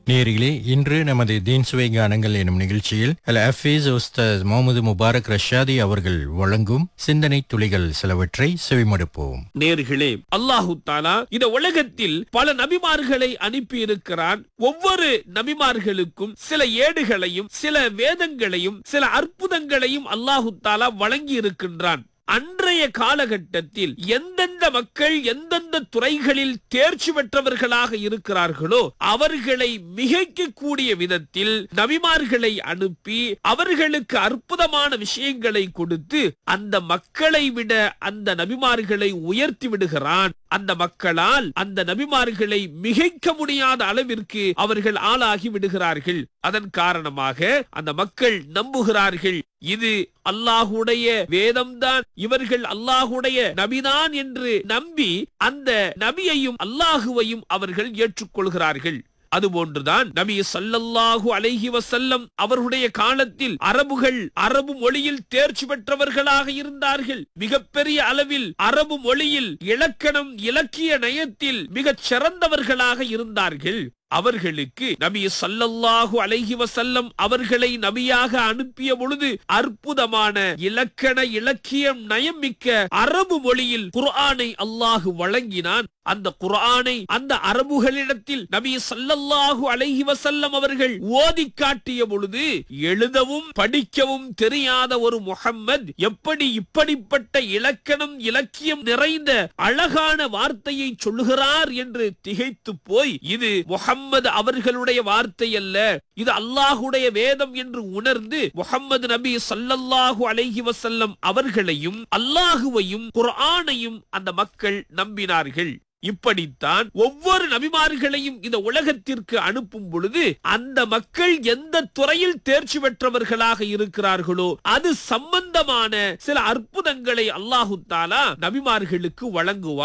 நேரிலே இன்று நமது தீன் சுவை கானங்கள் எனும் நிகழ்ச்சியில் அல் ஹஃபீஸ் உஸ்தாஸ் முகமது முபாரக் ரஷாதி அவர்கள் வழங்கும் சிந்தனை துளிகள் சிலவற்றை செவிமடுப்போம் நேர்களே அல்லாஹு தாலா இந்த உலகத்தில் பல நபிமார்களை அனுப்பி இருக்கிறான் ஒவ்வொரு நபிமார்களுக்கும் சில ஏடுகளையும் சில வேதங்களையும் சில அற்புதங்களையும் அல்லாஹு தாலா வழங்கி இருக்கின்றான் அன்றைய காலகட்டத்தில் எந்தெந்த மக்கள் எந்தெந்த துறைகளில் தேர்ச்சி பெற்றவர்களாக இருக்கிறார்களோ அவர்களை மிகைக்கக்கூடிய விதத்தில் நபிமார்களை அனுப்பி அவர்களுக்கு அற்புதமான விஷயங்களை கொடுத்து அந்த மக்களை விட அந்த நபிமார்களை உயர்த்தி விடுகிறான் அந்த மக்களால் அந்த நபிமார்களை மிகைக்க முடியாத அளவிற்கு அவர்கள் ஆளாகி விடுகிறார்கள் அதன் காரணமாக அந்த மக்கள் நம்புகிறார்கள் இது அல்லாஹுடைய வேதம்தான் இவர்கள் அல்லாஹுடைய நபிதான் என்று நம்பி அந்த நபியையும் அல்லாஹுவையும் அவர்கள் ஏற்றுக்கொள்கிறார்கள் அதுபோன்றுதான் நபி சல்லல்லாஹு அலைஹி வசல்லம் அவர்களுடைய காலத்தில் அரபுகள் அரபு மொழியில் தேர்ச்சி பெற்றவர்களாக இருந்தார்கள் மிகப்பெரிய அளவில் அரபு மொழியில் இலக்கணம் இலக்கிய நயத்தில் மிகச் சிறந்தவர்களாக இருந்தார்கள் அவர்களுக்கு நபி சல்லல்லாஹு அலைஹி வசல்லம் அவர்களை நபியாக அனுப்பிய பொழுது அற்புதமான இலக்கண இலக்கியம் நயம் மிக்க அரபு மொழியில் குர்ஆனை அல்லாஹு வழங்கினான் அந்த குர்ஆனை அந்த அரபுகளிடத்தில் நபி சல்லல்லாஹு அலைஹி வசல்லம் அவர்கள் ஓதி காட்டிய பொழுது எழுதவும் படிக்கவும் தெரியாத ஒரு முஹம்மத் எப்படி இப்படிப்பட்ட இலக்கணம் இலக்கியம் நிறைந்த அழகான வார்த்தையை சொல்லுகிறார் என்று திகைத்து போய் இது முஹம்மது அவர்களுடைய வார்த்தை அல்ல இது அல்லாஹுடைய வேதம் என்று உணர்ந்து முஹம்மது நபி சல்லல்லாஹு அலைஹி வசல்லம் அவர்களையும் அல்லாஹுவையும் குர்ஆனையும் அந்த மக்கள் நம்பினார்கள் இப்படித்தான் ஒவ்வொரு நபிமார்களையும் இந்த உலகத்திற்கு அனுப்பும் பொழுது அந்த மக்கள் எந்த துறையில் தேர்ச்சி பெற்றவர்களாக இருக்கிறார்களோ அது சம்பந்தமான சில அற்புதங்களை அல்லாஹு தாலா நபிமார்களுக்கு வழங்குவார்